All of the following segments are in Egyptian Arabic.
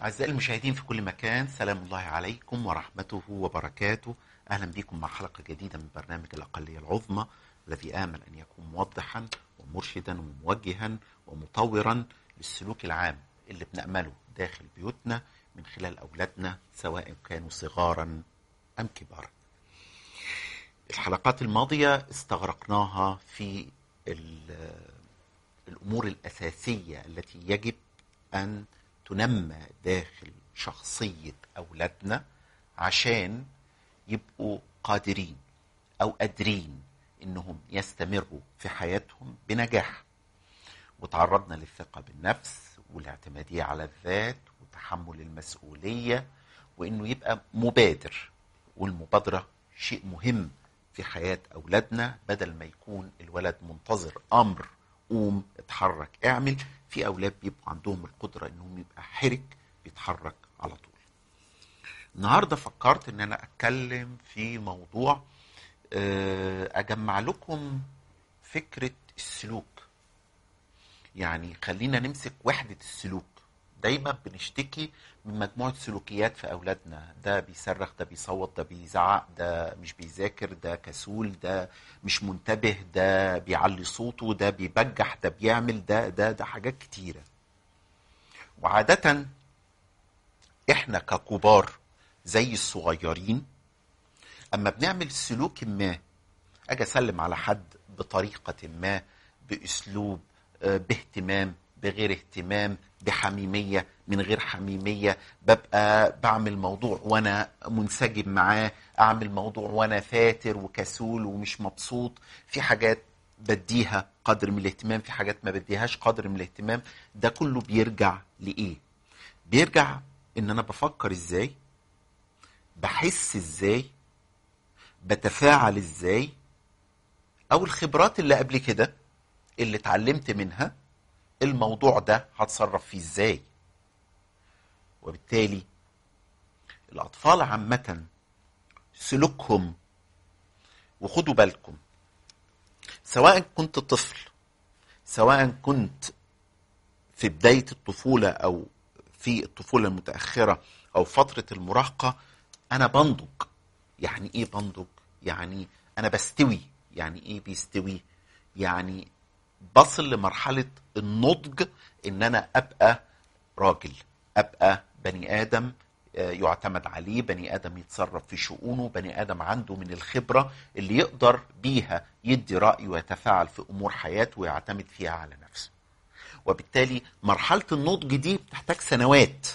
أعزائي المشاهدين في كل مكان سلام الله عليكم ورحمته وبركاته أهلا بكم مع حلقة جديدة من برنامج الأقلية العظمى الذي آمل أن يكون موضحا ومرشدا وموجها ومطورا للسلوك العام اللي بنأمله داخل بيوتنا من خلال أولادنا سواء كانوا صغارا أم كبارا الحلقات الماضية استغرقناها في ال- الأمور الأساسية التي يجب أن تنمى داخل شخصية أولادنا عشان يبقوا قادرين أو قادرين إنهم يستمروا في حياتهم بنجاح وتعرضنا للثقة بالنفس والاعتمادية على الذات وتحمل المسؤولية وإنه يبقى مبادر والمبادرة شيء مهم في حياة أولادنا بدل ما يكون الولد منتظر أمر قوم اتحرك اعمل في أولاد بيبقوا عندهم القدرة إنهم يبقى حرك بيتحرك على طول النهاردة فكرت إن أنا أتكلم في موضوع آه، أجمع لكم فكرة السلوك يعني خلينا نمسك وحدة السلوك دايما بنشتكي من مجموعة سلوكيات في أولادنا ده بيصرخ ده بيصوت ده بيزعق ده مش بيذاكر ده كسول ده مش منتبه ده بيعلي صوته ده بيبجح ده بيعمل ده ده ده حاجات كتيرة وعادة احنا ككبار زي الصغيرين اما بنعمل سلوك ما اجي اسلم على حد بطريقه ما باسلوب آه، باهتمام بغير اهتمام بحميميه من غير حميميه ببقى بعمل موضوع وانا منسجم معاه اعمل موضوع وانا فاتر وكسول ومش مبسوط في حاجات بديها قدر من الاهتمام في حاجات ما بديهاش قدر من الاهتمام ده كله بيرجع لايه بيرجع ان انا بفكر ازاي بحس ازاي بتفاعل ازاي او الخبرات اللي قبل كده اللي اتعلمت منها الموضوع ده هتصرف فيه ازاي وبالتالي الاطفال عامه سلوكهم وخدوا بالكم سواء كنت طفل سواء كنت في بدايه الطفوله او في الطفوله المتاخره او فتره المراهقه انا بنضج يعني ايه بنضج يعني انا بستوي يعني ايه بيستوي يعني بصل لمرحله النضج ان انا ابقى راجل ابقى بني ادم آه، يعتمد عليه بني ادم يتصرف في شؤونه بني ادم عنده من الخبره اللي يقدر بيها يدي راي ويتفاعل في امور حياته ويعتمد فيها على نفسه وبالتالي مرحله النضج دي بتحتاج سنوات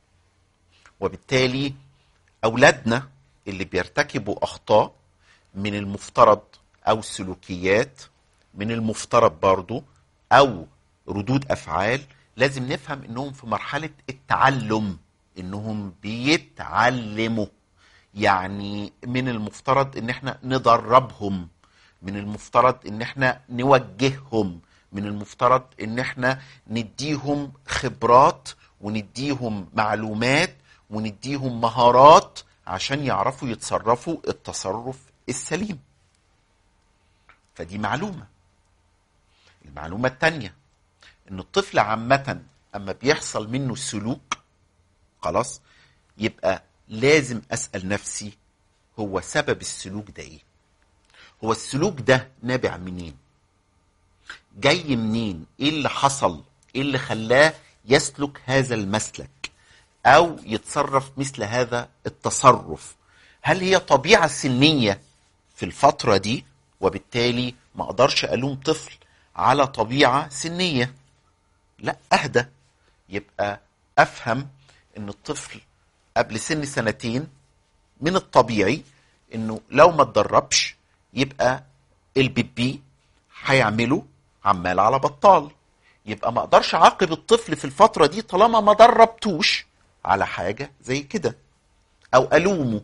وبالتالي اولادنا اللي بيرتكبوا اخطاء من المفترض او سلوكيات من المفترض برضو او ردود افعال لازم نفهم انهم في مرحله التعلم انهم بيتعلموا يعني من المفترض ان احنا ندربهم من المفترض ان احنا نوجههم من المفترض ان احنا نديهم خبرات ونديهم معلومات ونديهم مهارات عشان يعرفوا يتصرفوا التصرف السليم فدي معلومة المعلومة التانية ان الطفل عامة اما بيحصل منه سلوك خلاص يبقى لازم اسأل نفسي هو سبب السلوك ده ايه هو السلوك ده نابع منين جاي منين ايه اللي حصل ايه اللي خلاه يسلك هذا المسلك او يتصرف مثل هذا التصرف هل هي طبيعة سنية في الفترة دي وبالتالي ما اقدرش الوم طفل على طبيعة سنية لا اهدى يبقى افهم ان الطفل قبل سن سنتين من الطبيعي انه لو ما اتدربش يبقى البيبي هيعمله عمال على بطال يبقى ما اقدرش اعاقب الطفل في الفترة دي طالما ما دربتوش على حاجة زي كده او الومه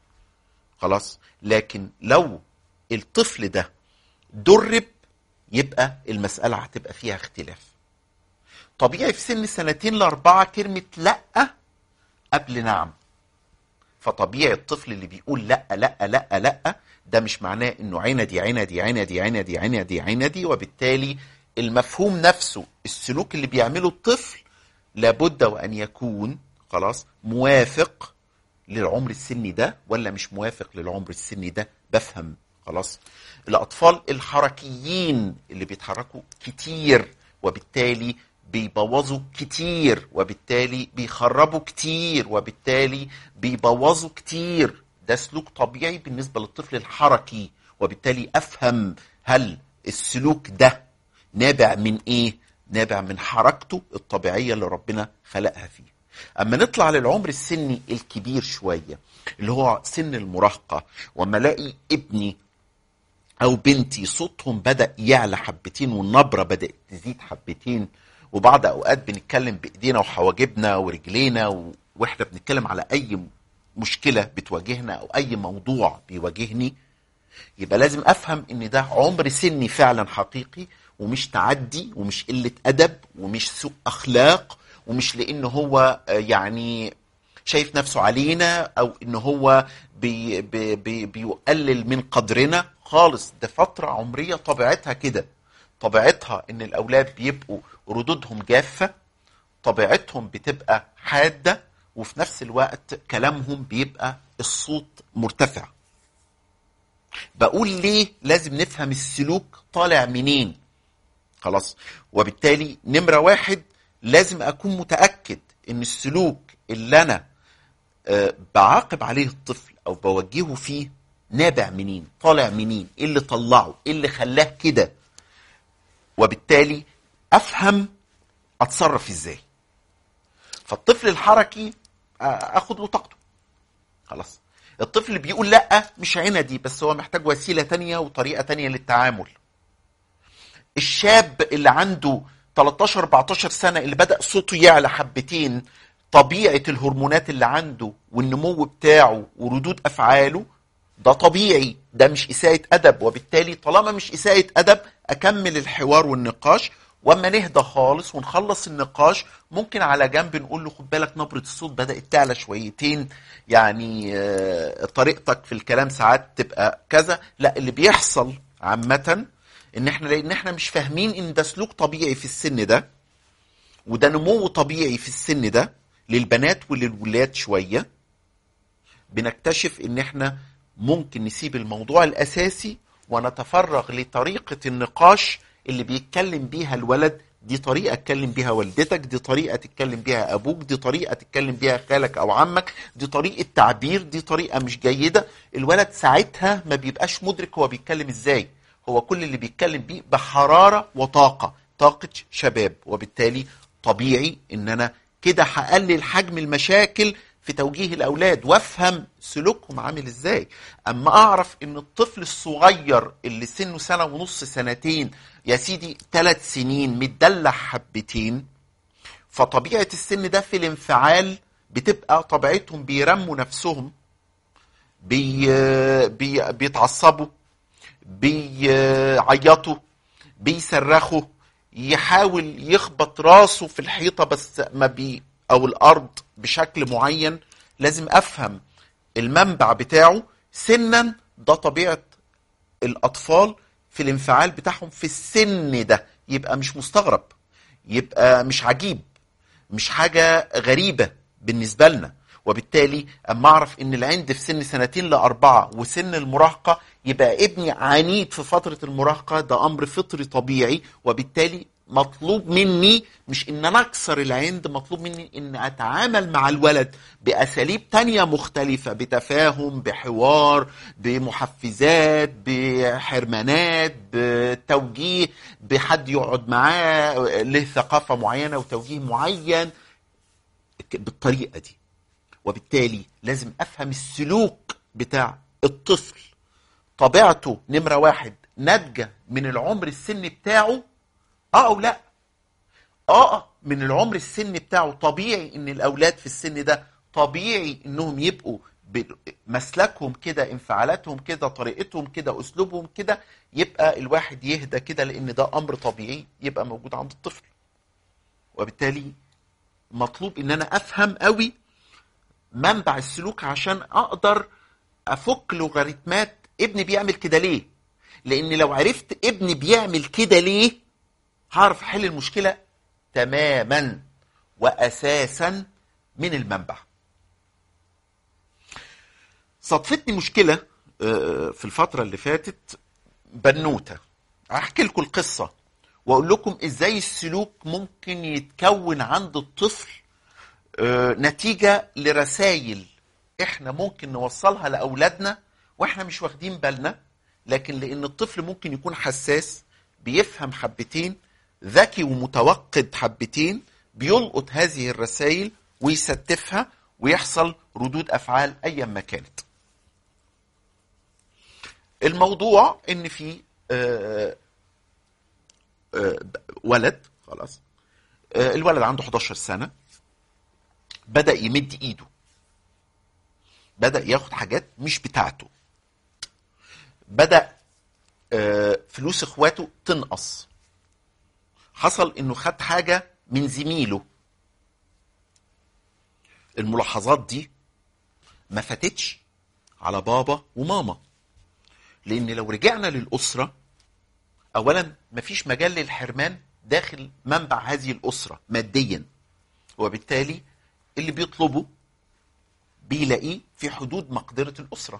خلاص لكن لو الطفل ده درب يبقى المسألة هتبقى فيها اختلاف طبيعي في سن سنتين لأربعة كلمة لأ قبل نعم فطبيعي الطفل اللي بيقول لأ لأ لأ لأ ده مش معناه انه عندي عندي عندي عندي عندي عندي وبالتالي المفهوم نفسه السلوك اللي بيعمله الطفل لابد وان يكون خلاص موافق للعمر السني ده ولا مش موافق للعمر السني ده بفهم خلاص الاطفال الحركيين اللي بيتحركوا كتير وبالتالي بيبوظوا كتير وبالتالي بيخربوا كتير وبالتالي بيبوظوا كتير ده سلوك طبيعي بالنسبة للطفل الحركي وبالتالي أفهم هل السلوك ده نابع من إيه؟ نابع من حركته الطبيعية اللي ربنا خلقها فيه أما نطلع للعمر السني الكبير شوية اللي هو سن المراهقة وأما ألاقي ابني او بنتي صوتهم بدا يعلى حبتين والنبره بدات تزيد حبتين وبعض اوقات بنتكلم بايدينا وحواجبنا ورجلينا و... واحنا بنتكلم على اي مشكله بتواجهنا او اي موضوع بيواجهني يبقى لازم افهم ان ده عمر سني فعلا حقيقي ومش تعدي ومش قله ادب ومش سوء اخلاق ومش لان هو آه، يعني شايف نفسه علينا او ان هو بي بي بي بيقلل من قدرنا خالص ده فترة عمرية طبيعتها كده طبيعتها ان الاولاد بيبقوا ردودهم جافة طبيعتهم بتبقى حادة وفي نفس الوقت كلامهم بيبقى الصوت مرتفع بقول ليه لازم نفهم السلوك طالع منين خلاص وبالتالي نمرة واحد لازم أكون متأكد إن السلوك اللي أنا آه، بعاقب عليه الطفل أو بوجهه فيه نابع منين طالع منين إيه اللي طلعه إيه اللي خلاه كده وبالتالي أفهم أتصرف إزاي فالطفل الحركي آه، أخد له طاقته خلاص الطفل اللي بيقول لا مش عندي بس هو محتاج وسيلة تانية وطريقة تانية للتعامل الشاب اللي عنده 13 14 سنه اللي بدا صوته يعلى حبتين طبيعه الهرمونات اللي عنده والنمو بتاعه وردود افعاله ده طبيعي ده مش اساءه ادب وبالتالي طالما مش اساءه ادب اكمل الحوار والنقاش واما نهدى خالص ونخلص النقاش ممكن على جنب نقول له خد بالك نبره الصوت بدات تعلى شويتين يعني آه، طريقتك في الكلام ساعات تبقى كذا لا اللي بيحصل عامه ان احنا لان احنا مش فاهمين ان ده سلوك طبيعي في السن ده وده نمو طبيعي في السن ده للبنات وللولاد شويه بنكتشف ان احنا ممكن نسيب الموضوع الاساسي ونتفرغ لطريقه النقاش اللي بيتكلم بيها الولد دي طريقه تكلم بيها والدتك دي طريقه تتكلم بيها ابوك دي طريقه تتكلم بيها خالك او عمك دي طريقه تعبير دي طريقه مش جيده الولد ساعتها ما بيبقاش مدرك هو بيتكلم ازاي هو كل اللي بيتكلم بيه بحراره وطاقه طاقه شباب وبالتالي طبيعي ان انا كده هقلل حجم المشاكل في توجيه الاولاد وافهم سلوكهم عامل ازاي اما اعرف ان الطفل الصغير اللي سنه سنه ونص سنتين يا سيدي ثلاث سنين متدلع حبتين فطبيعه السن ده في الانفعال بتبقى طبيعتهم بيرموا نفسهم بي بي بيتعصبوا بيعيطوا بيصرخوا يحاول يخبط راسه في الحيطه بس ما بي او الارض بشكل معين لازم افهم المنبع بتاعه سنا ده طبيعه الاطفال في الانفعال بتاعهم في السن ده يبقى مش مستغرب يبقى مش عجيب مش حاجه غريبه بالنسبه لنا وبالتالي اما اعرف ان العند في سن سنتين لاربعه وسن المراهقه يبقى ابني عنيد في فتره المراهقه ده امر فطري طبيعي وبالتالي مطلوب مني مش ان انا اكسر العند مطلوب مني ان اتعامل مع الولد باساليب تانية مختلفة بتفاهم بحوار بمحفزات بحرمانات بتوجيه بحد يقعد معاه له ثقافة معينة وتوجيه معين بالطريقة دي وبالتالي لازم افهم السلوك بتاع الطفل طبيعته نمرة واحد ناتجة من العمر السن بتاعه اه او لا اه من العمر السن بتاعه طبيعي ان الاولاد في السن ده طبيعي انهم يبقوا ب- مسلكهم كده انفعالاتهم كده طريقتهم كده اسلوبهم كده يبقى الواحد يهدى كده لان ده امر طبيعي يبقى موجود عند الطفل وبالتالي مطلوب ان انا افهم قوي منبع السلوك عشان اقدر افك لوغاريتمات ابني بيعمل كده ليه لان لو عرفت ابني بيعمل كده ليه هعرف احل المشكله تماما واساسا من المنبع صادفتني مشكله آه، في الفتره اللي فاتت بنوته هحكي لكم القصه واقول لكم ازاي السلوك ممكن يتكون عند الطفل آه، نتيجه لرسائل احنا ممكن نوصلها لاولادنا واحنا مش واخدين بالنا لكن لان الطفل ممكن يكون حساس بيفهم حبتين ذكي ومتوقد حبتين بيلقط هذه الرسائل ويستفها ويحصل ردود افعال ايا ما كانت الموضوع ان في آه، آه، ولد خلاص آه، الولد عنده 11 سنه بدا يمد ايده بدا ياخد حاجات مش بتاعته بدا آه، فلوس اخواته تنقص حصل انه خد حاجه من زميله الملاحظات دي ما فاتتش على بابا وماما لان لو رجعنا للاسره اولا مفيش مجال للحرمان داخل منبع هذه الاسره ماديا وبالتالي اللي بيطلبه بيلاقيه في حدود مقدره الاسره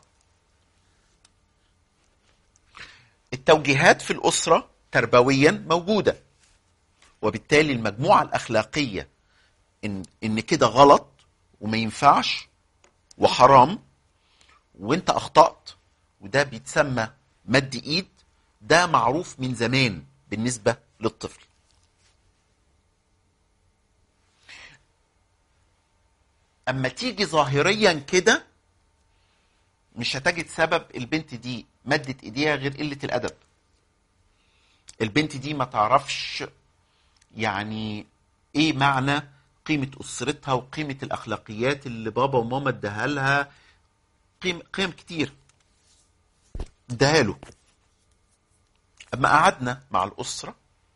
التوجيهات في الاسره تربويا موجوده وبالتالي المجموعه الاخلاقيه ان ان كده غلط وما ينفعش وحرام وانت اخطات وده بيتسمى مد ايد ده معروف من زمان بالنسبه للطفل اما تيجي ظاهريا كده مش هتجد سبب البنت دي مدت ايديها غير قله الادب البنت دي ما تعرفش يعني ايه معنى قيمه اسرتها وقيمه الاخلاقيات اللي بابا وماما اداها لها قيم قيم كتير اداها له اما قعدنا مع الاسره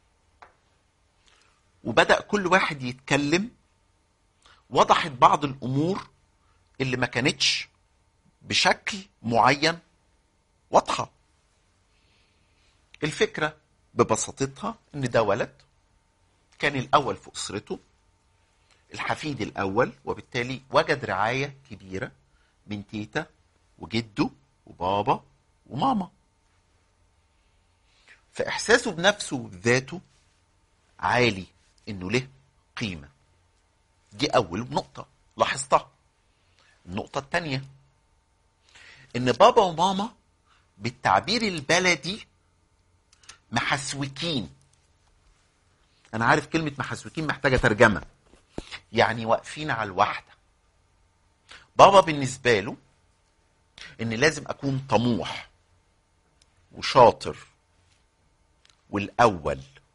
وبدا كل واحد يتكلم وضحت بعض الامور اللي ما كانتش بشكل معين واضحه الفكره ببساطتها ان ده ولد كان الاول في اسرته الحفيد الاول وبالتالي وجد رعايه كبيره من تيتا وجده وبابا وماما فاحساسه بنفسه وبذاته عالي انه له قيمه دي اول نقطه لاحظتها النقطه الثانيه ان بابا وماما بالتعبير البلدي محسوكين انا عارف كلمه محسوكين محتاجه ترجمه يعني واقفين على الواحده بابا بالنسبه له ان لازم اكون طموح وشاطر والاول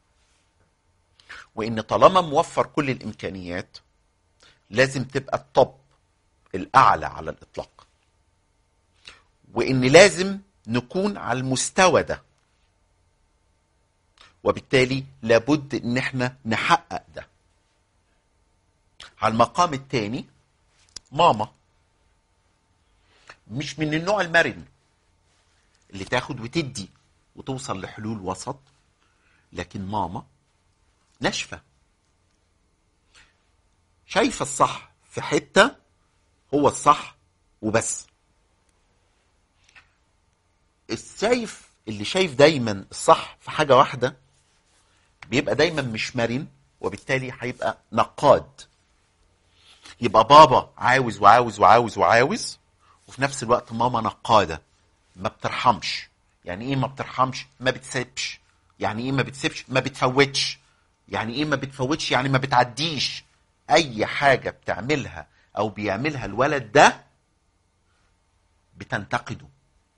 وان طالما موفر كل الامكانيات لازم تبقى الطب الاعلى على الاطلاق وان لازم نكون على المستوى ده وبالتالي لابد ان احنا نحقق ده على المقام الثاني ماما مش من النوع المرن اللي تاخد وتدي وتوصل لحلول وسط لكن ماما ناشفه شايفه الصح في حته هو الصح وبس الشايف اللي شايف دايما الصح في حاجه واحده بيبقى دايما مش مرن وبالتالي هيبقى نقاد يبقى بابا عاوز وعاوز وعاوز وعاوز وفي نفس الوقت ماما نقاده ما بترحمش يعني ايه ما بترحمش ما بتسيبش يعني ايه ما بتسيبش ما بتفوتش يعني ايه ما بتفوتش يعني ما بتعديش اي حاجه بتعملها او بيعملها الولد ده بتنتقده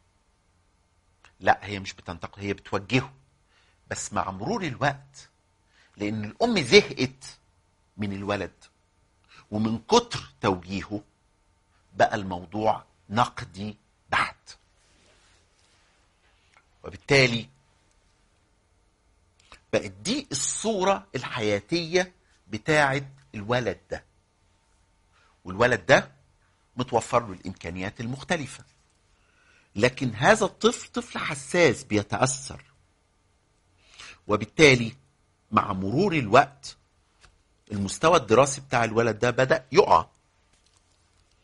لا هي مش بتنتقد هي بتوجهه بس مع مرور الوقت لان الام زهقت من الولد ومن كتر توجيهه بقى الموضوع نقدي بحت وبالتالي بقت دي الصورة الحياتية بتاعة الولد ده والولد ده متوفر له الإمكانيات المختلفة لكن هذا الطفل طفل حساس بيتأثر وبالتالي مع مرور الوقت المستوى الدراسي بتاع الولد ده بدأ يقع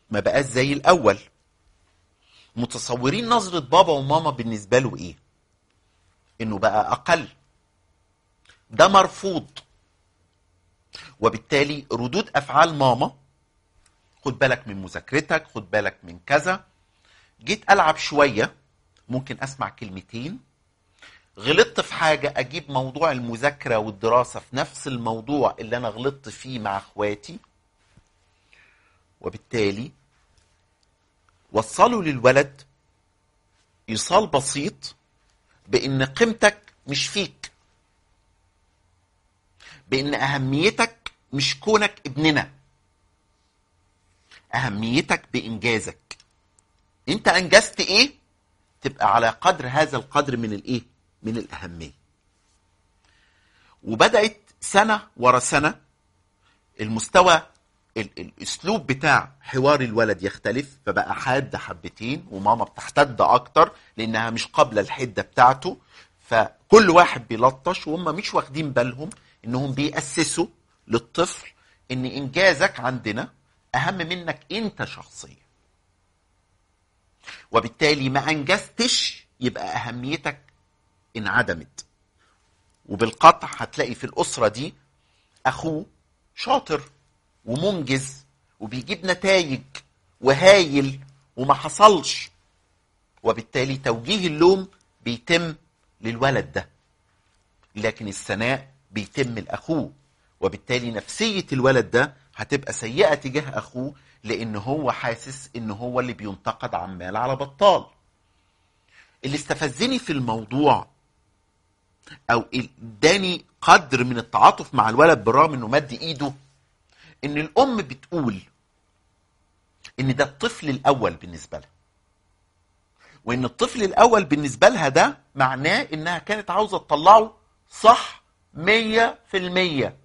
ما بقاش زي الاول متصورين نظرة بابا وماما بالنسبة له ايه انه بقى اقل ده مرفوض وبالتالي ردود افعال ماما خد بالك من مذاكرتك خد بالك من كذا جيت العب شويه ممكن اسمع كلمتين غلطت في حاجه اجيب موضوع المذاكره والدراسه في نفس الموضوع اللي انا غلطت فيه مع اخواتي وبالتالي وصلوا للولد ايصال بسيط بان قيمتك مش فيك بان اهميتك مش كونك ابننا اهميتك بانجازك انت انجزت ايه تبقى على قدر هذا القدر من الايه من الاهميه وبدات سنه ورا سنه المستوى ال- الاسلوب بتاع حوار الولد يختلف فبقى حاد حبتين وماما بتحتد اكتر لانها مش قابله الحده بتاعته فكل واحد بيلطش وهم مش واخدين بالهم انهم بيأسسوا للطفل ان انجازك عندنا اهم منك انت شخصيا وبالتالي ما انجزتش يبقى اهميتك انعدمت وبالقطع هتلاقي في الاسره دي اخوه شاطر ومنجز وبيجيب نتائج وهايل وما حصلش وبالتالي توجيه اللوم بيتم للولد ده لكن الثناء بيتم لاخوه وبالتالي نفسيه الولد ده هتبقى سيئه تجاه اخوه لان هو حاسس ان هو اللي بينتقد عمال على بطال اللي استفزني في الموضوع او اداني قدر من التعاطف مع الولد بالرغم انه مد ايده ان الام بتقول ان ده الطفل الاول بالنسبه لها وان الطفل الاول بالنسبه لها ده معناه انها كانت عاوزه تطلعه صح مية في المية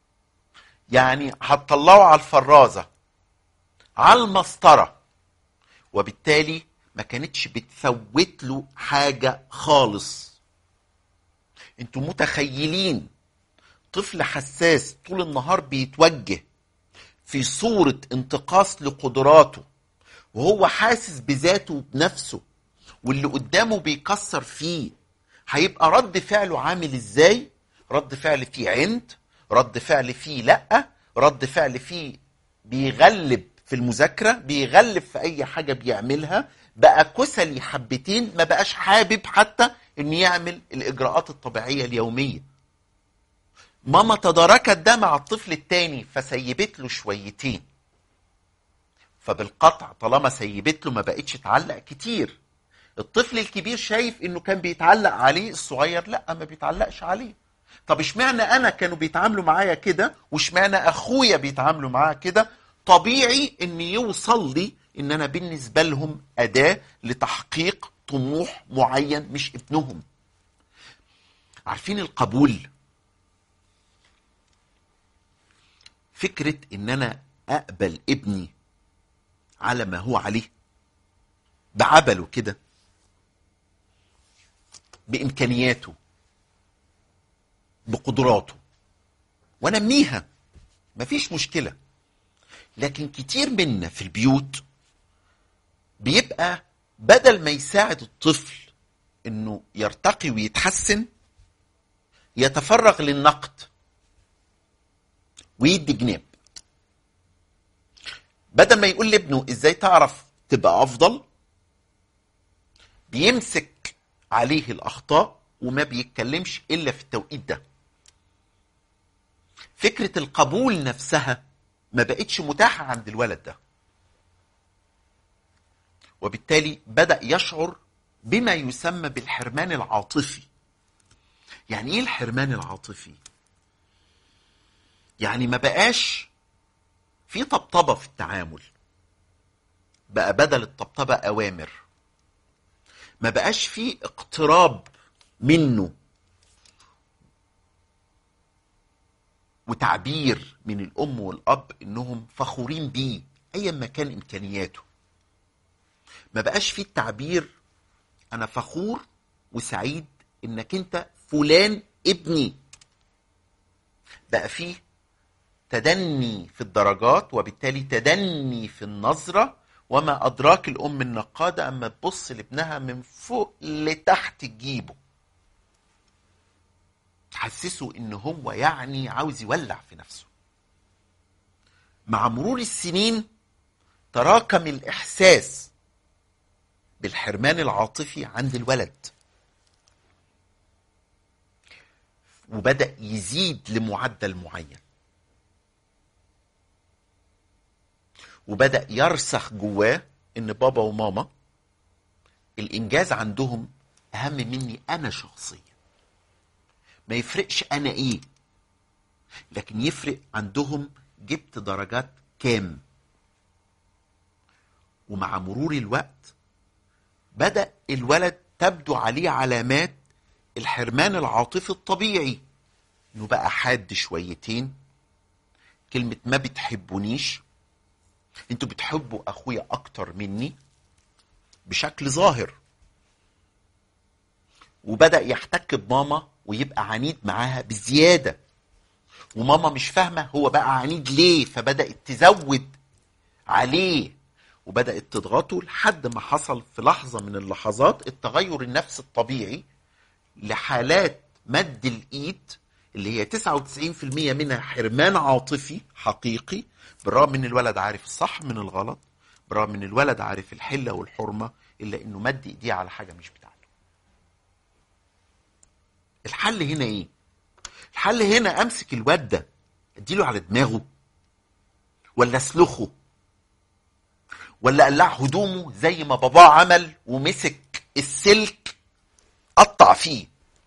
يعني هتطلعه على الفرازة على المسطرة وبالتالي ما كانتش بتفوت له حاجة خالص انتوا متخيلين طفل حساس طول النهار بيتوجه في صورة انتقاص لقدراته وهو حاسس بذاته وبنفسه واللي قدامه بيكسر فيه هيبقى رد فعله عامل ازاي رد فعل فيه عند رد فعل فيه لا رد فعل فيه بيغلب في المذاكرة بيغلب في اي حاجة بيعملها بقى كسلي حبتين ما بقاش حابب حتى انه يعمل الاجراءات الطبيعية اليومية ماما تداركت ده مع الطفل التاني فسيبت له شويتين فبالقطع طالما سيبت له ما بقتش تعلق كتير الطفل الكبير شايف انه كان بيتعلق عليه الصغير لا ما بيتعلقش عليه طب اشمعنى انا كانوا بيتعاملوا معايا كده واشمعنى اخويا بيتعاملوا معايا كده طبيعي ان يوصل لي ان انا بالنسبه لهم اداه لتحقيق طموح معين مش ابنهم عارفين القبول فكره ان انا اقبل ابني على ما هو عليه بعبله كده بامكانياته بقدراته وانميها مفيش مشكله لكن كتير منا في البيوت بيبقى بدل ما يساعد الطفل انه يرتقي ويتحسن يتفرغ للنقد ويدي جناب بدل ما يقول لابنه ازاي تعرف تبقى افضل بيمسك عليه الاخطاء وما بيتكلمش الا في التوقيت ده فكره القبول نفسها ما بقتش متاحه عند الولد ده وبالتالي بدا يشعر بما يسمى بالحرمان العاطفي يعني ايه الحرمان العاطفي يعني ما بقاش في طبطبه في التعامل بقى بدل الطبطبه اوامر ما بقاش في اقتراب منه وتعبير من الام والاب انهم فخورين بيه ايا ما كان امكانياته ما بقاش في التعبير انا فخور وسعيد انك انت فلان ابني بقى فيه تدني في الدرجات وبالتالي تدني في النظرة وما أدراك الأم النقادة أما تبص لابنها من فوق لتحت جيبه تحسسه إن هو يعني عاوز يولع في نفسه مع مرور السنين تراكم الإحساس بالحرمان العاطفي عند الولد وبدأ يزيد لمعدل معين وبدأ يرسخ جواه ان بابا وماما الانجاز عندهم اهم مني انا شخصيا ما يفرقش انا ايه لكن يفرق عندهم جبت درجات كام ومع مرور الوقت بدأ الولد تبدو عليه علامات الحرمان العاطفي الطبيعي انه بقى حاد شويتين كلمة ما بتحبونيش انتوا بتحبوا اخويا اكتر مني بشكل ظاهر وبدأ يحتك بماما ويبقى عنيد معاها بزيادة وماما مش فاهمة هو بقى عنيد ليه فبدأت تزود عليه وبدأت تضغطه لحد ما حصل في لحظة من اللحظات التغير النفسي الطبيعي لحالات مد الإيد اللي هي 99% منها حرمان عاطفي حقيقي بالرغم ان الولد عارف الصح من الغلط بالرغم ان الولد عارف الحلة والحرمة الا انه مد ايديه على حاجة مش بتاعته الحل هنا ايه الحل هنا امسك الواد ده اديله على دماغه ولا اسلخه ولا اقلع هدومه زي ما باباه عمل ومسك السلك قطع فيه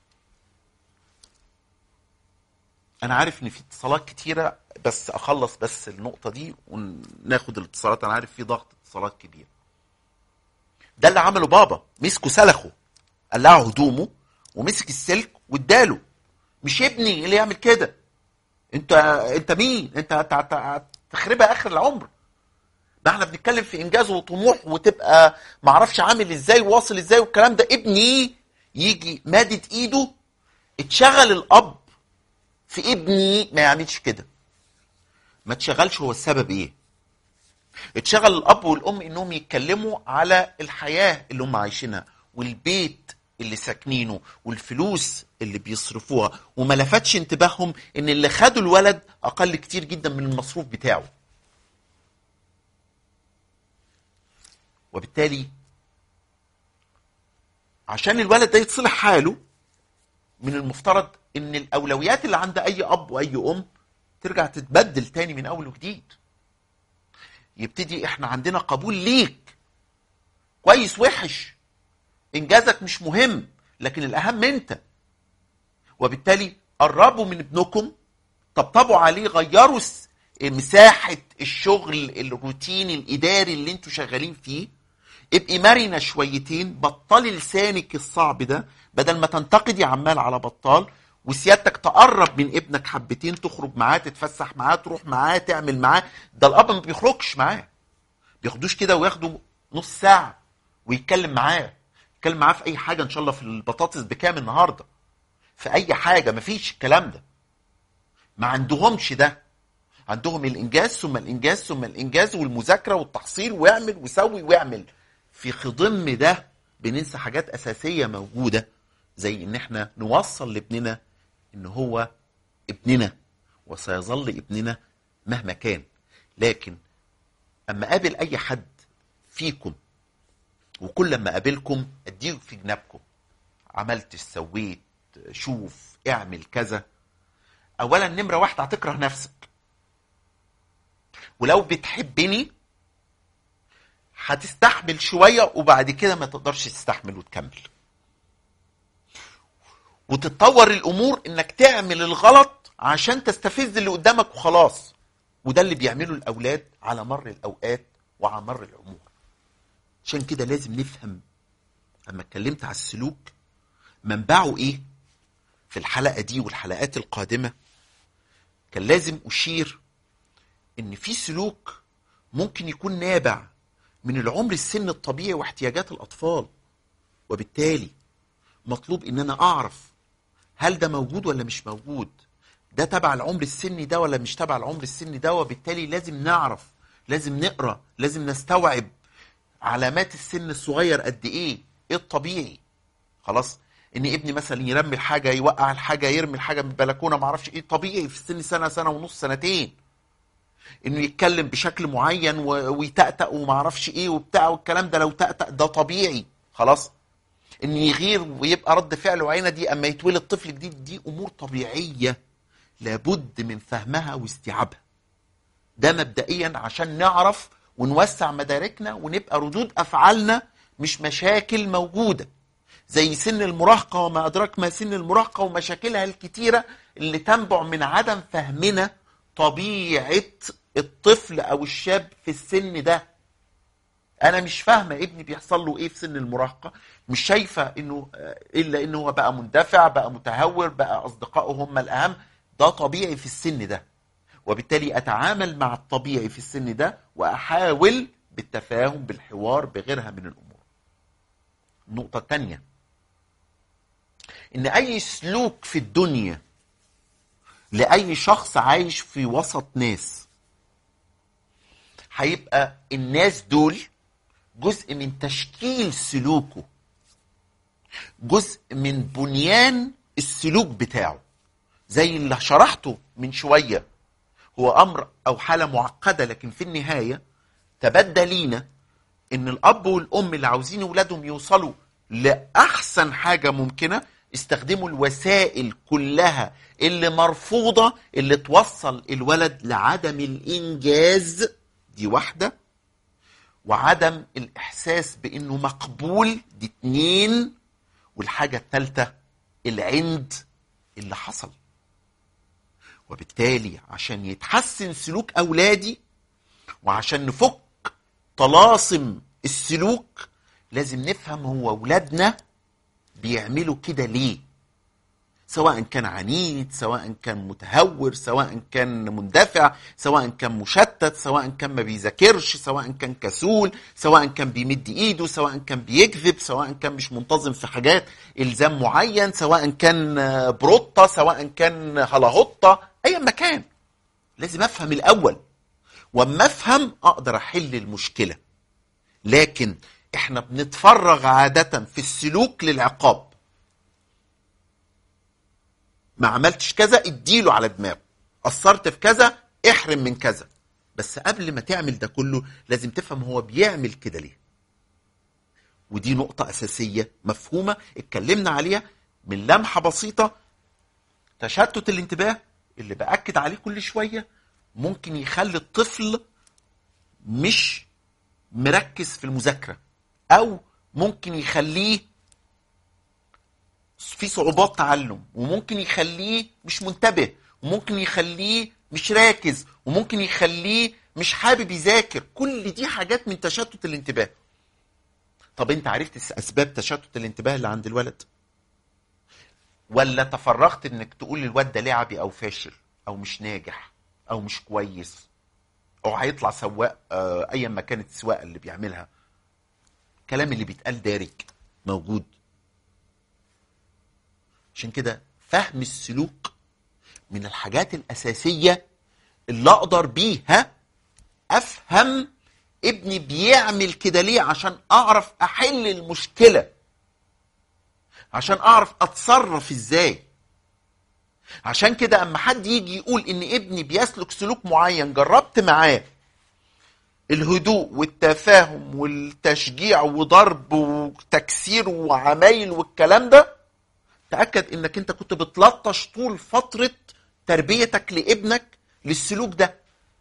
انا عارف ان في اتصالات كتيره بس اخلص بس النقطه دي وناخد الاتصالات انا عارف في ضغط اتصالات كبير ده اللي عمله بابا مسكه سلخه قلعه هدومه ومسك السلك واداله مش ابني اللي يعمل كده انت انت مين انت هت- هت- هتخربها اخر العمر ده احنا بنتكلم في انجاز وطموح وتبقى معرفش عامل ازاي واصل ازاي والكلام ده ابني يجي مادد ايده اتشغل الاب في ابني ما يعملش كده ما تشغلش هو السبب ايه اتشغل الاب والام انهم يتكلموا على الحياه اللي هم عايشينها والبيت اللي ساكنينه والفلوس اللي بيصرفوها وما لفتش انتباههم ان اللي خدوا الولد اقل كتير جدا من المصروف بتاعه وبالتالي عشان الولد ده يتصلح حاله من المفترض ان الاولويات اللي عند اي اب واي ام ترجع تتبدل تاني من اول وجديد يبتدي احنا عندنا قبول ليك كويس وحش انجازك مش مهم لكن الاهم انت وبالتالي قربوا من ابنكم طبطبوا عليه غيروا س- مساحة الشغل الروتيني الإداري اللي انتوا شغالين فيه ابقي مرنة شويتين بطلي لسانك الصعب ده بدل ما تنتقدي عمال على بطال وسيادتك تقرب من ابنك حبتين تخرج معاه تتفسح معاه تروح معاه تعمل معاه ده الاب ما بيخرجش معاه بياخدوش كده وياخدوا نص ساعة ويتكلم معاه يتكلم معاه في اي حاجة ان شاء الله في البطاطس بكام النهاردة في اي حاجة مفيش الكلام ده ما عندهمش ده عندهم الانجاز ثم الانجاز ثم الانجاز والمذاكره والتحصيل ويعمل ويسوي ويعمل في خضم ده بننسى حاجات اساسيه موجوده زي ان احنا نوصل لابننا ان هو ابننا وسيظل ابننا مهما كان لكن اما قابل اي حد فيكم وكل ما قابلكم اديه في جنابكم عملت سويت شوف اعمل كذا اولا نمره واحده هتكره نفسك ولو بتحبني هتستحمل شوية وبعد كده ما تقدرش تستحمل وتكمل وتتطور الأمور إنك تعمل الغلط عشان تستفز اللي قدامك وخلاص وده اللي بيعمله الأولاد على مر الأوقات وعلى مر العمر عشان كده لازم نفهم لما اتكلمت على السلوك منبعه إيه في الحلقة دي والحلقات القادمة كان لازم أشير ان في سلوك ممكن يكون نابع من العمر السن الطبيعي واحتياجات الاطفال وبالتالي مطلوب ان انا اعرف هل ده موجود ولا مش موجود ده تبع العمر السني ده ولا مش تبع العمر السني ده وبالتالي لازم نعرف لازم نقرا لازم نستوعب علامات السن الصغير قد ايه ايه الطبيعي خلاص ان ابني مثلا يرمي الحاجه يوقع الحاجه يرمي الحاجه من البلكونه ما اعرفش ايه طبيعي في السن سنه سنه ونص سنتين انه يتكلم بشكل معين و- ويتأتأ وما اعرفش ايه وبتاع والكلام ده لو تأتأ ده طبيعي خلاص ان يغير ويبقى رد فعله عينه دي اما يتولد طفل جديد دي امور طبيعيه لابد من فهمها واستيعابها ده مبدئيا عشان نعرف ونوسع مداركنا ونبقى ردود افعالنا مش مشاكل موجوده زي سن المراهقه وما ادراك ما سن المراهقه ومشاكلها الكتيره اللي تنبع من عدم فهمنا طبيعه الطفل او الشاب في السن ده انا مش فاهمه ابني بيحصل له ايه في سن المراهقه مش شايفه انه آه، الا انه هو بقى مندفع بقى متهور بقى اصدقائه هم الاهم ده طبيعي في السن ده وبالتالي اتعامل مع الطبيعي في السن ده واحاول بالتفاهم بالحوار بغيرها من الامور النقطه الثانيه ان اي سلوك في الدنيا لاي شخص عايش في وسط ناس هيبقى الناس دول جزء من تشكيل سلوكه جزء من بنيان السلوك بتاعه زي اللي شرحته من شويه هو امر او حاله معقده لكن في النهايه تبدى لينا ان الاب والام اللي عاوزين اولادهم يوصلوا لاحسن حاجه ممكنه استخدموا الوسائل كلها اللي مرفوضه اللي توصل الولد لعدم الانجاز دي واحده وعدم الاحساس بانه مقبول دي اتنين والحاجه الثالثه العند اللي حصل وبالتالي عشان يتحسن سلوك اولادي وعشان نفك طلاسم السلوك لازم نفهم هو اولادنا بيعملوا كده ليه سواء كان عنيد سواء كان متهور سواء كان مندفع سواء كان مشتت سواء كان ما بيذاكرش سواء كان كسول سواء كان بيمد ايده سواء كان بيكذب سواء كان مش منتظم في حاجات الزام معين سواء كان آه، بروطه سواء كان هلاهطه ايا ما كان لازم افهم الاول واما افهم اقدر احل المشكله لكن احنا بنتفرغ عاده في السلوك للعقاب ما عملتش كذا اديله على دماغه قصرت في كذا احرم من كذا بس قبل ما تعمل ده كله لازم تفهم هو بيعمل كده ليه ودي نقطة أساسية مفهومة اتكلمنا عليها من لمحة بسيطة تشتت الانتباه اللي بأكد عليه كل شوية ممكن يخلي الطفل مش مركز في المذاكرة أو ممكن يخليه في صعوبات تعلم وممكن يخليه مش منتبه وممكن يخليه مش راكز وممكن يخليه مش حابب يذاكر كل دي حاجات من تشتت الانتباه طب انت عرفت اسباب تشتت الانتباه اللي عند الولد ولا تفرغت انك تقول للواد ده لعبي او فاشل او مش ناجح او مش كويس او هيطلع سواق آه، ايا ما كانت السواقه اللي بيعملها الكلام اللي بيتقال دارج موجود عشان كده فهم السلوك من الحاجات الأساسية اللي أقدر بيها أفهم ابني بيعمل كده ليه عشان أعرف أحل المشكلة عشان أعرف أتصرف إزاي عشان كده أما حد يجي يقول إن ابني بيسلك سلوك معين جربت معاه الهدوء والتفاهم والتشجيع وضرب وتكسير وعمايل والكلام ده تأكد انك انت كنت بتلطش طول فترة تربيتك لابنك للسلوك ده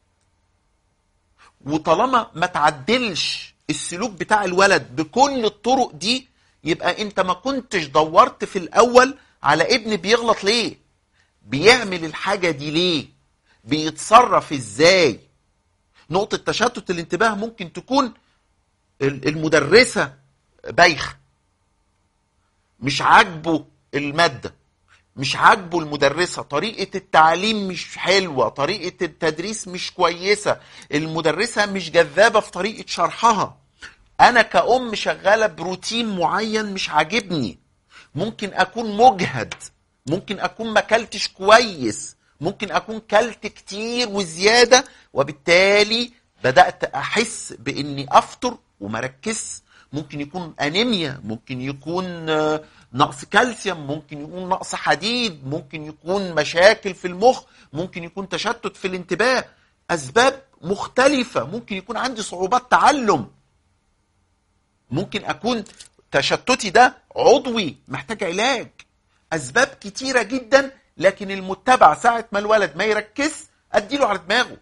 وطالما ما تعدلش السلوك بتاع الولد بكل الطرق دي يبقى انت ما كنتش دورت في الاول على ابن بيغلط ليه بيعمل الحاجة دي ليه بيتصرف ازاي نقطة تشتت الانتباه ممكن تكون ال- المدرسة بايخة مش عاجبه المادة مش عاجبه المدرسة طريقة التعليم مش حلوة طريقة التدريس مش كويسة المدرسة مش جذابة في طريقة شرحها أنا كأم شغالة بروتين معين مش عاجبني ممكن أكون مجهد ممكن أكون ما أكلتش كويس ممكن اكون كلت كتير وزياده وبالتالي بدات احس باني افطر ومركز ممكن يكون انيميا ممكن يكون آه، نقص كالسيوم ممكن يكون نقص حديد ممكن يكون مشاكل في المخ ممكن يكون تشتت في الانتباه اسباب مختلفه ممكن يكون عندي صعوبات تعلم ممكن اكون تشتتي ده عضوي محتاج علاج اسباب كتيره جدا لكن المتبع ساعه ما الولد ما يركز اديله على دماغه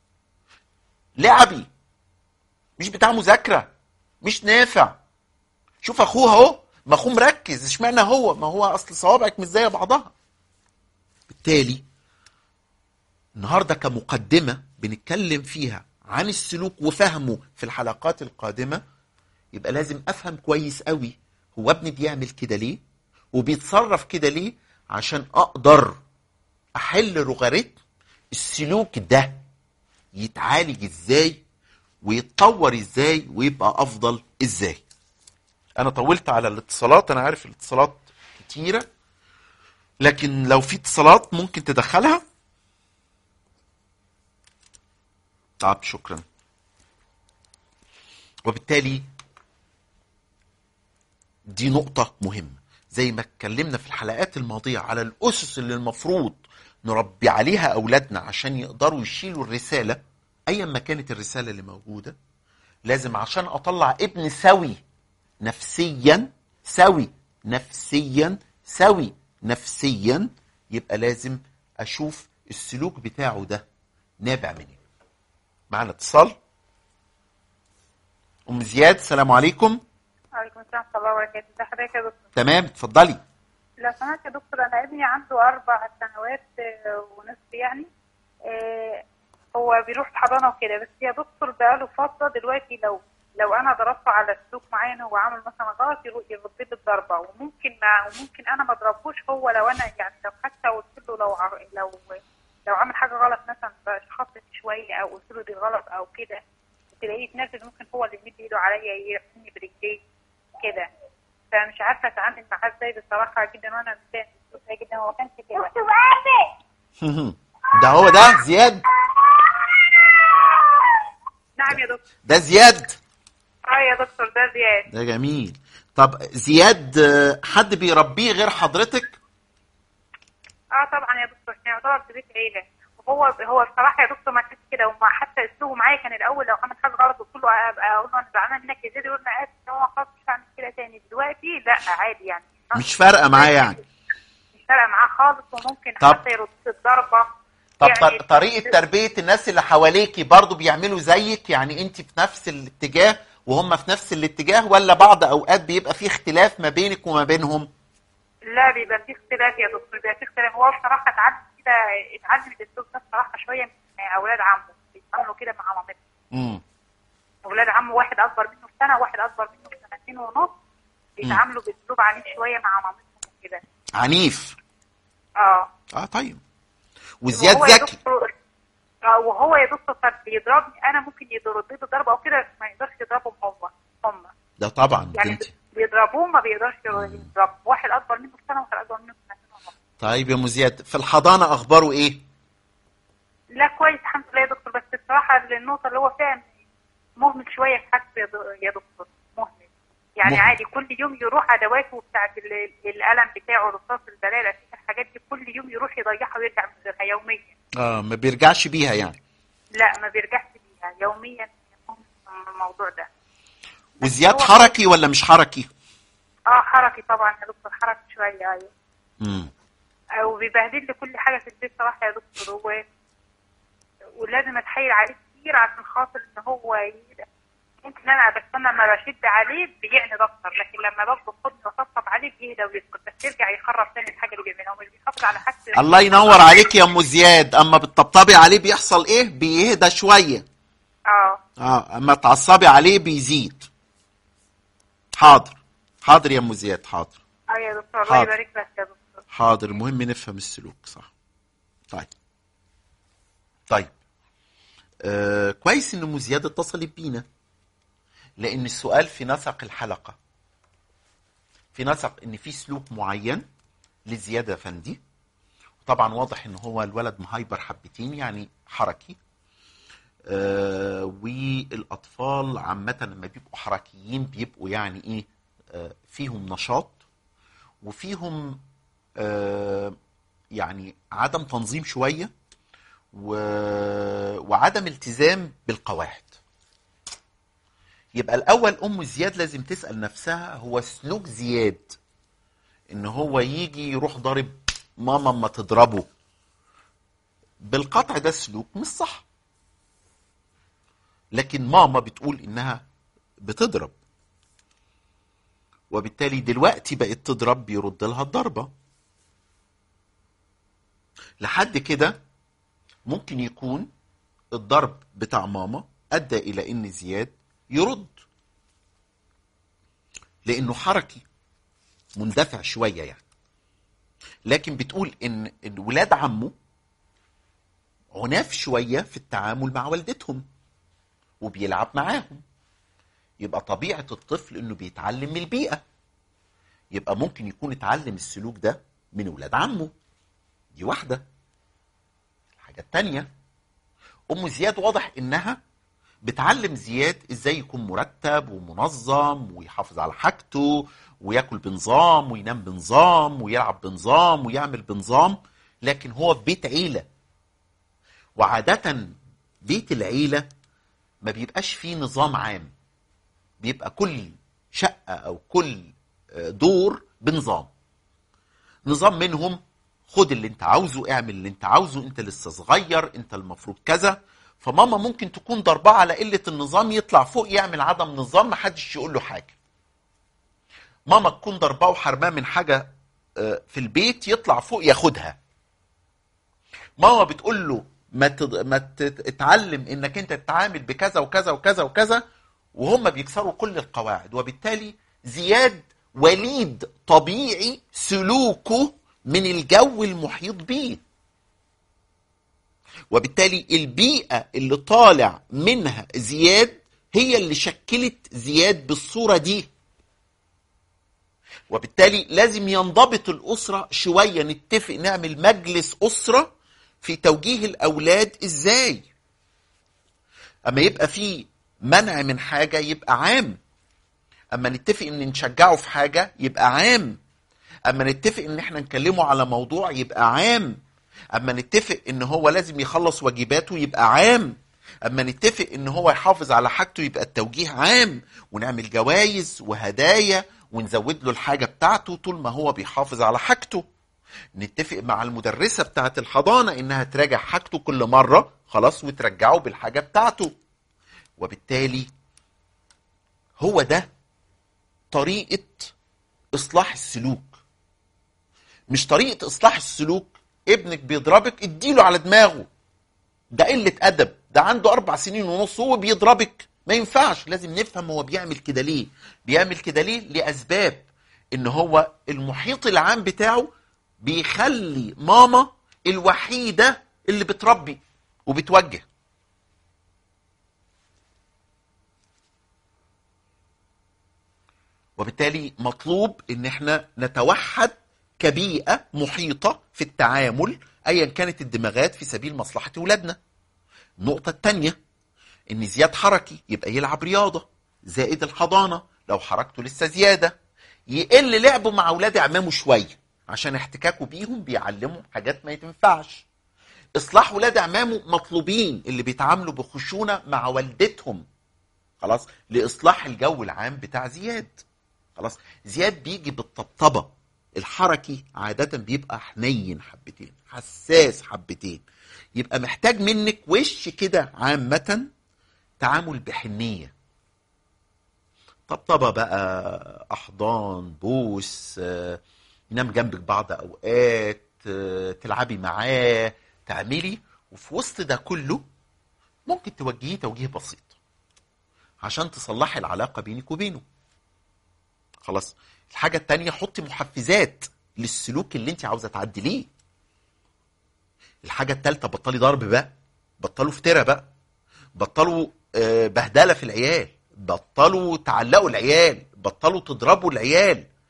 لعبي مش بتاع مذاكره مش نافع شوف اخوه اهو ما اخوه مركز اشمعنى هو ما هو اصل صوابعك مش زي بعضها بالتالي النهارده كمقدمه بنتكلم فيها عن السلوك وفهمه في الحلقات القادمه يبقى لازم افهم كويس قوي هو ابني بيعمل كده ليه وبيتصرف كده ليه عشان اقدر احل لوغاريتم السلوك ده يتعالج ازاي ويتطور ازاي ويبقى افضل ازاي انا طولت على الاتصالات انا عارف الاتصالات كتيره لكن لو في اتصالات ممكن تدخلها طب شكرا وبالتالي دي نقطة مهمة زي ما اتكلمنا في الحلقات الماضية على الأسس اللي المفروض نربي عليها أولادنا عشان يقدروا يشيلوا الرسالة أيا ما كانت الرسالة اللي موجودة لازم عشان أطلع ابن سوي نفسيا سوي نفسيا سوي نفسيا يبقى لازم أشوف السلوك بتاعه ده نابع منين معنا اتصال أم زياد السلام عليكم وعليكم السلام ورحمة الله وبركاته، ازي حضرتك يا دكتور؟ تمام اتفضلي لو سمحت يا دكتور أنا ابني عنده أربع سنوات آه، ونصف يعني آه، هو بيروح الحضانة وكده بس يا دكتور بقاله فترة دلوقتي لو لو أنا ضربته على سلوك معين هو عامل مثلا غلط يرد يرد لي الضربة وممكن ما وممكن أنا ما أضربوش هو لو أنا يعني لو حتى قلت له لو ع- لو لو عمل حاجة غلط مثلا شخصت شوية أو قلت له دي غلط أو كده تلاقيه يتنرفز ممكن هو اللي يمد إيده عليا يرفعني برجليه كده فمش عارفه اتعامل معاه ازاي بصراحه جدا وانا متضايقه جدا هو ما كانش كده ده هو ده زياد نعم يا دكتور ده زياد اه يا دكتور ده زياد ده جميل طب زياد آه، حد بيربيه غير حضرتك اه طبعا يا دكتور احنا يعتبر في بيت عيله وهو هو بصراحه يا دكتور ما كانش كده وما حتى اسلوبه معايا كان الاول لو عمل حاجه غلط قلت له ابقى اقول له انا زعلان منك يا زياد يقول لي اسف هو خلاص مش هعمل كده تاني دلوقتي لا عادي يعني مش فارقه معاه يعني مش فارقه معاه خالص وممكن طب- حتى يرد الضربه طب يعني ط- طريقه تربيه الناس اللي حواليكي برضو بيعملوا زيك يعني انت في نفس الاتجاه وهم في نفس الاتجاه ولا بعض اوقات بيبقى في اختلاف ما بينك وما بينهم لا بيبقى في اختلاف يا دكتور بيبقى في اختلاف هو بصراحه اتعلم كده اتعلم الاسلوب ده بصراحه شويه من اولاد عمه بيتعاملوا كده مع مامته امم اولاد عمه واحد اكبر منه بسنه وواحد اكبر منه بسنتين ونص بيتعاملوا باسلوب عنيف شويه مع مامتهم كده عنيف اه اه طيب وزياد وهو يا ذكي دكتور اه وهو يا دكتور طب بيضربني انا ممكن يضرب له ضربه او كده ما يقدرش يضربهم هو هم ده طبعا ده يعني انت بيضربوه ما بيقدرش يضرب واحد اكبر منه بسنه وواحد اكبر منه بسنتين ونص طيب يا ام زياد في الحضانه اخباره ايه لا كويس الحمد لله يا دكتور بس بصراحة النقطة اللي هو فعلا مهمل شوية في حاجته يا د- يا دكتور مهمل يعني مهمل. عادي كل يوم يروح أدواته بتاعت ال- القلم بتاعه رصاص البلالة الحاجات دي كل يوم يروح يضيعها ويرجع من غيرها يوميا اه ما بيرجعش بيها يعني لا ما بيرجعش بيها يوميا مهمل في الموضوع ده وزياد هو- حركي ولا مش حركي اه حركي طبعا يا دكتور حركي شوية ايوه امم او بيبهدل لي كل حاجة في البيت صراحة يا دكتور هو ولازم اتحايل عليه كتير عشان خاطر ان هو ي- ممكن انا بس انا لما بشد عليه بيعني اكتر لكن لما باخده خد واطبطب عليه بيهدى ويسكت بس يرجع يخرب تاني الحاجه اللي بيعملها ومش بيحافظ على حاجته الله ينور عليك يا ام زياد اما بتطبطبي عليه بيحصل ايه بيهدى شويه اه اه اما تعصبي عليه بيزيد حاضر حاضر يا ام زياد حاضر اه يا دكتور الله حاضر. يبارك لك يا دكتور حاضر المهم نفهم السلوك صح طيب طيب آه كويس ان ام زياد اتصلت بينا لان السؤال في نسق الحلقه في نسق ان في سلوك معين لزياد افندي طبعا واضح ان هو الولد مهايبر حبتين يعني حركي آه والاطفال عامه لما بيبقوا حركيين بيبقوا يعني ايه آه فيهم نشاط وفيهم آه يعني عدم تنظيم شويه و... وعدم التزام بالقواعد يبقى الاول ام زياد لازم تسال نفسها هو سلوك زياد ان هو يجي يروح ضارب ماما اما تضربه بالقطع ده سلوك مش صح لكن ماما بتقول انها بتضرب وبالتالي دلوقتي بقت تضرب بيرد لها الضربه لحد كده ممكن يكون الضرب بتاع ماما ادى الى ان زياد يرد لانه حركي مندفع شويه يعني لكن بتقول ان ان ولاد عمه عناف شويه في التعامل مع والدتهم وبيلعب معاهم يبقى طبيعه الطفل انه بيتعلم من البيئه يبقى ممكن يكون اتعلم السلوك ده من ولاد عمه دي واحده الحاجه التانيه ام زياد واضح انها بتعلم زياد ازاي يكون مرتب ومنظم ويحافظ على حاجته وياكل بنظام وينام بنظام ويلعب بنظام ويعمل بنظام لكن هو في بيت عيلة وعادة بيت العيلة ما بيبقاش فيه نظام عام بيبقى كل شقة أو كل دور بنظام نظام منهم خد اللي انت عاوزه اعمل اللي انت عاوزه انت لسه صغير انت المفروض كذا فماما ممكن تكون ضرباه على قلة النظام يطلع فوق يعمل عدم نظام محدش يقول له حاجة ماما تكون ضرباه وحرماه من حاجة في البيت يطلع فوق ياخدها ماما بتقول له ما تد... ما تتعلم انك انت تتعامل بكذا وكذا وكذا وكذا وهم بيكسروا كل القواعد وبالتالي زياد وليد طبيعي سلوكه من الجو المحيط بيه وبالتالي البيئة اللي طالع منها زياد هي اللي شكلت زياد بالصورة دي وبالتالي لازم ينضبط الأسرة شوية نتفق نعمل مجلس أسرة في توجيه الأولاد إزاي أما يبقى في منع من حاجة يبقى عام أما نتفق إن نشجعه في حاجة يبقى عام أما نتفق إن إحنا نكلمه على موضوع يبقى عام اما نتفق ان هو لازم يخلص واجباته يبقى عام اما نتفق ان هو يحافظ على حاجته يبقى التوجيه عام ونعمل جوائز وهدايا ونزود له الحاجه بتاعته طول ما هو بيحافظ على حاجته نتفق مع المدرسه بتاعه الحضانه انها تراجع حاجته كل مره خلاص وترجعه بالحاجه بتاعته وبالتالي هو ده طريقه اصلاح السلوك مش طريقه اصلاح السلوك ابنك بيضربك اديله على دماغه ده قلة أدب ده عنده أربع سنين ونص هو بيضربك ما ينفعش لازم نفهم هو بيعمل كده ليه بيعمل كده ليه لأسباب إن هو المحيط العام بتاعه بيخلي ماما الوحيدة اللي بتربي وبتوجه وبالتالي مطلوب ان احنا نتوحد كبيئة محيطة في التعامل أيا كانت الدماغات في سبيل مصلحة ولادنا النقطة التانية إن زياد حركي يبقى يلعب رياضة زائد الحضانة لو حركته لسه زيادة يقل لعبه مع أولاد عمامه شوية عشان احتكاكه بيهم بيعلمهم حاجات ما يتنفعش إصلاح ولاد عمامه مطلوبين اللي بيتعاملوا بخشونة مع والدتهم خلاص لإصلاح الجو العام بتاع زياد خلاص زياد بيجي بالطبطبة الحركي عادة بيبقى حنين حبتين حساس حبتين يبقى محتاج منك وش كده عامة تعامل بحنية طبطبة بقى أحضان بوس ينام جنبك بعض أوقات تلعبي معاه تعملي وفي وسط ده كله ممكن توجهيه توجيه بسيط عشان تصلحي العلاقة بينك وبينه خلاص الحاجة التانية حطي محفزات للسلوك اللي انت عاوزة تعدليه الحاجة التالتة بطلي ضرب بقى بطلوا فترة بقى بطلوا بهدلة في العيال بطلوا تعلقوا العيال بطلوا تضربوا العيال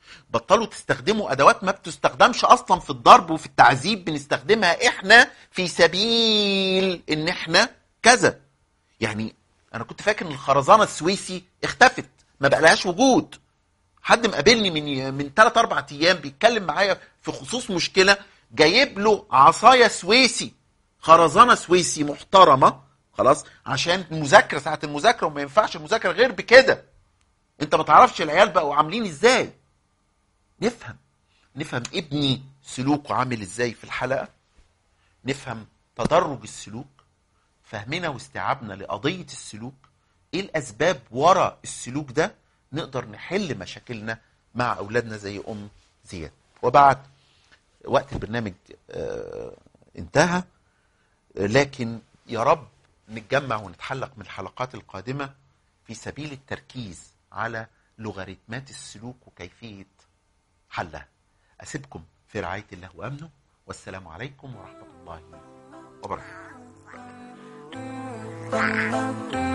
بطلوا تستخدموا ادوات ما بتستخدمش اصلا في الضرب وفي التعذيب بنستخدمها احنا في سبيل ان احنا كذا يعني انا كنت فاكر ان الخرزانه السويسي اختفت ما بقالهاش وجود حد مقابلني من من 3 4 ايام بيتكلم معايا في خصوص مشكله جايب له عصايه سويسي خرزانه سويسي محترمه خلاص عشان المذاكره ساعه المذاكره وما ينفعش المذاكره غير بكده انت ما تعرفش العيال بقوا عاملين ازاي نفهم نفهم ابني سلوكه عامل ازاي في الحلقه نفهم تدرج السلوك فهمنا واستيعابنا لقضيه السلوك ايه الاسباب ورا السلوك ده نقدر نحل مشاكلنا مع اولادنا زي ام زياد وبعد وقت البرنامج آه انتهى لكن يا رب نتجمع ونتحلق من الحلقات القادمه في سبيل التركيز على لوغاريتمات السلوك وكيفيه حلها اسيبكم في رعايه الله وامنه والسلام عليكم ورحمه الله وبركاته